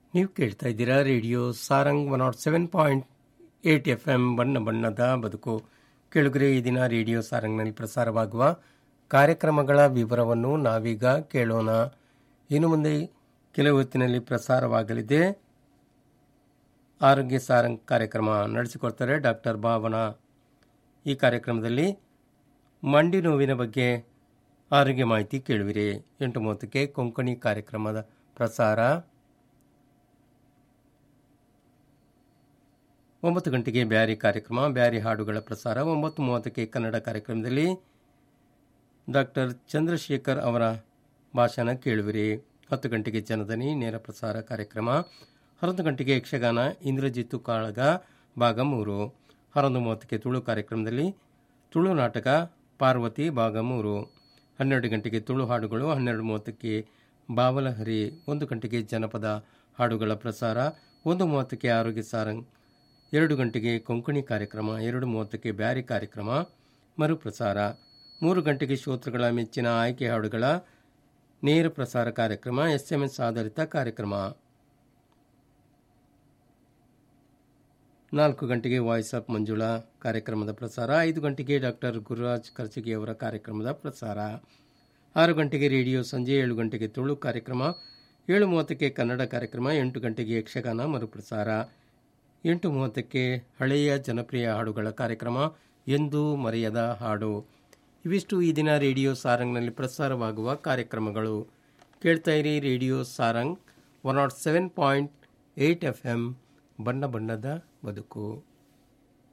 ನೀವು ಕೇಳ್ತಾ ಇದ್ದೀರಾ radio Sarang one naught seven point eight F M ಬಣ್ಣ ಬಣ್ಣದ ಬದುಕು ಕೆಳಗರೆ ಈ ದಿನ ರೇಡಿಯೋ ಸಾರಂಗ್ನಲ್ಲಿ ಪ್ರಸಾರವಾಗುವ ಕಾರ್ಯಕ್ರಮಗಳ ವಿವರವನ್ನು ನಾವೀಗ ಕೇಳೋಣ ಇನ್ನು ಮುಂದೆ ಕೆಲವು ಹೊತ್ತಿನಲ್ಲಿ ಪ್ರಸಾರವಾಗಲಿದೆ ಆರೋಗ್ಯ ಸಾರಂಗ್ ಕಾರ್ಯಕ್ರಮ ನಡೆಸಿಕೊಡ್ತಾರೆ ಡಾಕ್ಟರ್ ಭಾವನ ಈ ಕಾರ್ಯಕ್ರಮದಲ್ಲಿ ಮಂಡಿ ನೋವಿನ ಬಗ್ಗೆ ಆರೋಗ್ಯ ಮಾಹಿತಿ ಕೇಳುವಿರಿ ಎಂಟು ಮೂವತ್ತಕ್ಕೆ ಕೊಂಕಣಿ ಕಾರ್ಯಕ್ರಮದ ಪ್ರಸಾರ ಒಂಬತ್ತು ಗಂಟೆಗೆ ಬ್ಯಾರಿ ಕಾರ್ಯಕ್ರಮ ಬ್ಯಾರಿ ಹಾಡುಗಳ ಪ್ರಸಾರ ಒಂಬತ್ತು ಮೂವತ್ತಕ್ಕೆ ಕನ್ನಡ ಕಾರ್ಯಕ್ರಮದಲ್ಲಿ ಡಾಕ್ಟರ್ ಚಂದ್ರಶೇಖರ್ ಅವರ ಭಾಷಣ ಕೇಳುವಿರಿ ಹತ್ತು ಗಂಟೆಗೆ ಜನದನಿ ನೇರ ಪ್ರಸಾರ ಕಾರ್ಯಕ್ರಮ ಹನ್ನೊಂದು ಗಂಟೆಗೆ ಯಕ್ಷಗಾನ ಇಂದ್ರಜಿತ್ತು ಕಾಳಗ ಭಾಗ ಮೂರು ಹನ್ನೊಂದು ಮೂವತ್ತಕ್ಕೆ ತುಳು ಕಾರ್ಯಕ್ರಮದಲ್ಲಿ ತುಳು ನಾಟಕ ಪಾರ್ವತಿ ಭಾಗ ಮೂರು ಹನ್ನೆರಡು ಗಂಟೆಗೆ ತುಳು ಹಾಡುಗಳು ಹನ್ನೆರಡು ಮೂವತ್ತಕ್ಕೆ ಬಾವಲಹರಿ ಒಂದು ಗಂಟೆಗೆ ಜನಪದ ಹಾಡುಗಳ ಪ್ರಸಾರ ಒಂದು ಮೂವತ್ತಕ್ಕೆ ಆರೋಗ್ಯ ಸಾರಂಗ್ ಎರಡು ಗಂಟೆಗೆ ಕೊಂಕಣಿ ಕಾರ್ಯಕ್ರಮ ಎರಡು ಮೂವತ್ತಕ್ಕೆ ಬ್ಯಾರಿ ಕಾರ್ಯಕ್ರಮ ಮರುಪ್ರಸಾರ ಮೂರು ಗಂಟೆಗೆ ಶ್ರೋತೃಗಳ ಮೆಚ್ಚಿನ ಆಯ್ಕೆ ಹಾಡುಗಳ ನೇರ ಪ್ರಸಾರ ಕಾರ್ಯಕ್ರಮ ಎಸ್ಎಂಎಸ್ ಆಧಾರಿತ ಕಾರ್ಯಕ್ರಮ ನಾಲ್ಕು ಗಂಟೆಗೆ ವಾಯ್ಸ್ ಆಫ್ ಮಂಜುಳಾ ಕಾರ್ಯಕ್ರಮದ ಪ್ರಸಾರ ಐದು ಗಂಟೆಗೆ ಡಾಕ್ಟರ್ ಗುರುರಾಜ್ ಕರ್ಚಿಗಿ ಅವರ ಕಾರ್ಯಕ್ರಮದ ಪ್ರಸಾರ ಆರು ಗಂಟೆಗೆ ರೇಡಿಯೋ ಸಂಜೆ ಏಳು ಗಂಟೆಗೆ ತುಳು ಕಾರ್ಯಕ್ರಮ ಏಳು ಮೂವತ್ತಕ್ಕೆ ಕನ್ನಡ ಕಾರ್ಯಕ್ರಮ ಎಂಟು ಗಂಟೆಗೆ ಯಕ್ಷಗಾನ ಮರುಪ್ರಸಾರ ಎಂಟು ಮೂವತ್ತಕ್ಕೆ ಹಳೆಯ ಜನಪ್ರಿಯ ಹಾಡುಗಳ ಕಾರ್ಯಕ್ರಮ ಎಂದು ಮರೆಯದ ಹಾಡು ಇವಿಷ್ಟು ಈ ದಿನ ರೇಡಿಯೋ ಸಾರಂಗ್ನಲ್ಲಿ ಪ್ರಸಾರವಾಗುವ ಕಾರ್ಯಕ್ರಮಗಳು ಕೇಳ್ತಾ ಇರಿ radio Sarang one naught seven point eight F M ಬಣ್ಣ ಬಣ್ಣದ ಬದುಕು